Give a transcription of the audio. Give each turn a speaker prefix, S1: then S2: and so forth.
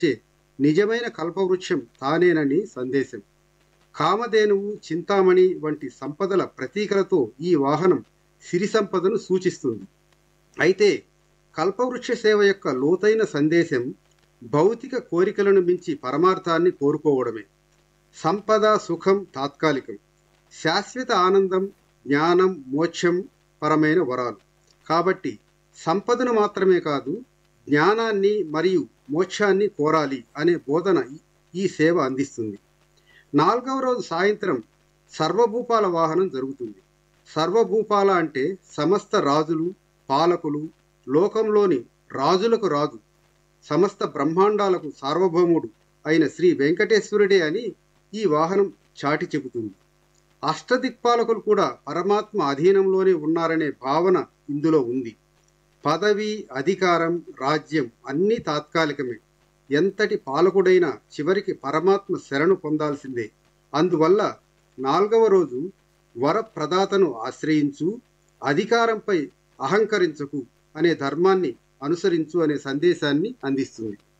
S1: వచ్చే నిజమైన కల్పవృక్షం తానేనని సందేశం కామధేనువు చింతామణి వంటి సంపదల ప్రతీకలతో ఈ వాహనం సిరి సంపదను సూచిస్తుంది అయితే కల్పవృక్ష సేవ యొక్క లోతైన సందేశం భౌతిక కోరికలను మించి పరమార్థాన్ని కోరుకోవడమే సంపద సుఖం తాత్కాలికం శాశ్వత ఆనందం జ్ఞానం మోక్షం పరమైన వరాలు కాబట్టి సంపదను మాత్రమే కాదు జ్ఞానాన్ని మరియు మోక్షాన్ని కోరాలి అనే బోధన ఈ- ఈ సేవ అందిస్తుంది నాలుగవ రోజు సాయంత్రం సర్వభూపాల వాహనం జరుగుతుంది సర్వభూపాల అంటే సమస్త రాజులు పాలకులు లోకంలోని రాజులకు రాజు సమస్త బ్రహ్మాండాలకు సార్వభౌముడు అయిన శ్రీ వెంకటేశ్వరుడే అని ఈ వాహనం చాటి చెబుతుంది అష్టదిక్పాలకులు కూడా పరమాత్మ అధీనంలోనే ఉన్నారనే భావన ఇందులో ఉంది పదవి అధికారం రాజ్యం అన్నీ తాత్కాలికమే ఎంతటి పాలకుడైనా చివరికి పరమాత్మ శరణు పొందాల్సిందే అందువల్ల నాలుగవ రోజు వర ప్రదాతను ఆశ్రయించు అధికారంపై అహంకరించకు అనే ధర్మాన్ని అనుసరించు అనే సందేశాన్ని అందిస్తుంది